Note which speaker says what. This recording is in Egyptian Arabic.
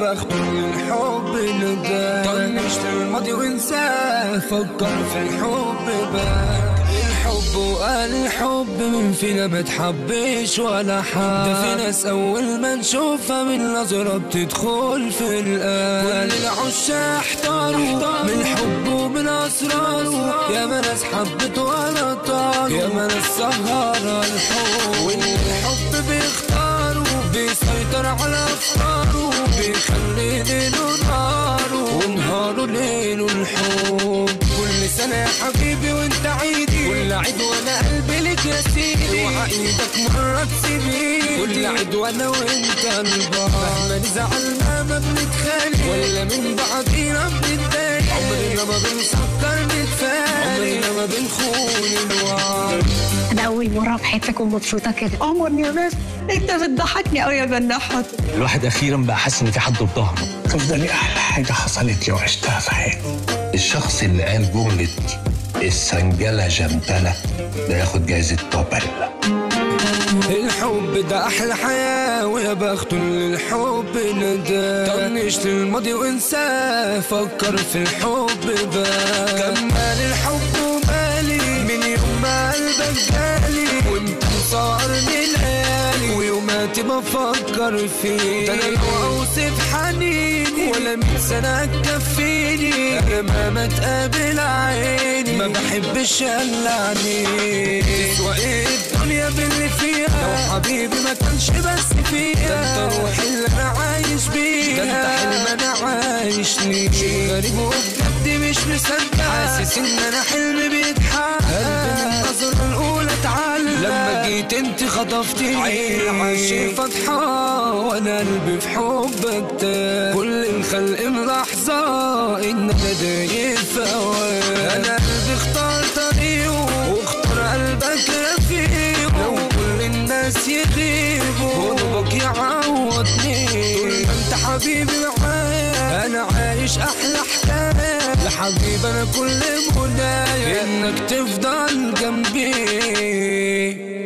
Speaker 1: بخت الحب ندى طنشت الماضي وانساه فكر في الحب بقى الحب وقال الحب من فينا ما تحبش ولا حد ده في ناس اول ما نشوفها من نظرة بتدخل في القلب كل العشاق احتاروا من الحب ومن اسراره يا ما ناس حبت ولا طاروا يا ما ناس سهر الحب والحب بيختاروا بيسيطر على افكاره بيخلي ليله نهاره ونهاره ليله الحب كل سنة يا حبيبي وانت عيدي كل عيد وانا قلبي لك يا سيدي اوعى ايدك مرة تسيبيني كل عيد وانا وانت البار مهما نزعل ما بنتخانق ولا من بعضينا بنتضايق عمرنا ما بنسكر نتفارق عمرنا ما بنخون الوعد
Speaker 2: انا اول مره في حياتي اكون مبسوطه كده قمر يا بس انت بتضحكني قوي يا بنحت
Speaker 3: الواحد اخيرا بقى حاسس ان في حد في ظهره
Speaker 4: تفضلي احلى حاجه حصلت لي وعشتها في حياتي
Speaker 5: الشخص اللي قال جملة السنجلة جنتلة ده ياخد جايزة توبل
Speaker 1: الحب ده احلى حياة ويا بخت للحب ندى طنشت الماضي وانساه فكر في الحب بقى كمل الحب ومالي من يوم ما قلبك جالي وانت مصارني ليالي ويوماتي بفكر فيك ده انا لو اوصف حنيني ولا مية سنة تكفيني انا ما تقابل عيني ما بحبش الا عينيك تسوى ايه الدنيا باللي فيها لو حبيبي ما كانش بس فيها ده انت روحي اللي انا عايش بيها ده انت حلم انا عايش ليه شيء غريب وبجد مش مصدق حاسس ان انا حلمي بيتحقق قلبي من النظرة الاولى اتعلق لما جيت انت خطفتي عيني عاشق فاتحة وانا قلبي في حبك تاه كل الخلق ملاحظة ان انا دايب في هواك انا قلبي اختار طريقه واختار قلبك رفيقه لو كل الناس يغيبوا قربك يعوضني طول ما انت حبيبي معايا انا عايش احلى حكايه يا حبيبي انا كل منايا انك تفضل جنبي